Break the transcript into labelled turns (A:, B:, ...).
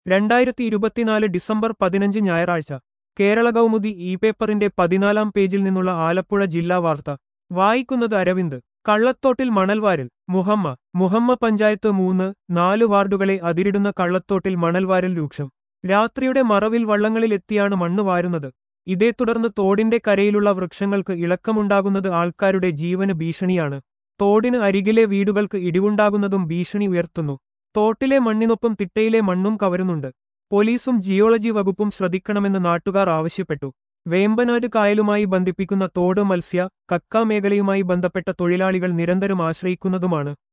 A: രണ്ടായിരത്തി ഇരുപത്തിനാല് ഡിസംബർ പതിനഞ്ച് ഞായറാഴ്ച കേരള കൗമുദി ഇ പേപ്പറിന്റെ പതിനാലാം പേജിൽ നിന്നുള്ള ആലപ്പുഴ ജില്ലാ വാർത്ത വായിക്കുന്നത് അരവിന്ദ് കള്ളത്തോട്ടിൽ മണൽവാരൽ മുഹമ്മ മുഹമ്മ പഞ്ചായത്ത് മൂന്ന് നാല് വാർഡുകളെ അതിരിടുന്ന കള്ളത്തോട്ടിൽ മണൽവാരൽ രൂക്ഷം രാത്രിയുടെ മറവിൽ വള്ളങ്ങളിലെത്തിയാണ് മണ്ണ് വാരുന്നത് ഇതേ തുടർന്ന് തോടിന്റെ കരയിലുള്ള വൃക്ഷങ്ങൾക്ക് ഇളക്കമുണ്ടാകുന്നത് ആൾക്കാരുടെ ജീവന് ഭീഷണിയാണ് തോടിന് അരികിലെ വീടുകൾക്ക് ഇടിവുണ്ടാകുന്നതും ഭീഷണി ഉയർത്തുന്നു തോട്ടിലെ മണ്ണിനൊപ്പം തിട്ടയിലെ മണ്ണും കവരുന്നുണ്ട് പോലീസും ജിയോളജി വകുപ്പും ശ്രദ്ധിക്കണമെന്ന് നാട്ടുകാർ ആവശ്യപ്പെട്ടു വേമ്പനാട് കായലുമായി ബന്ധിപ്പിക്കുന്ന തോട് മത്സ്യ കക്ക മേഖലയുമായി ബന്ധപ്പെട്ട തൊഴിലാളികൾ നിരന്തരം ആശ്രയിക്കുന്നതുമാണ്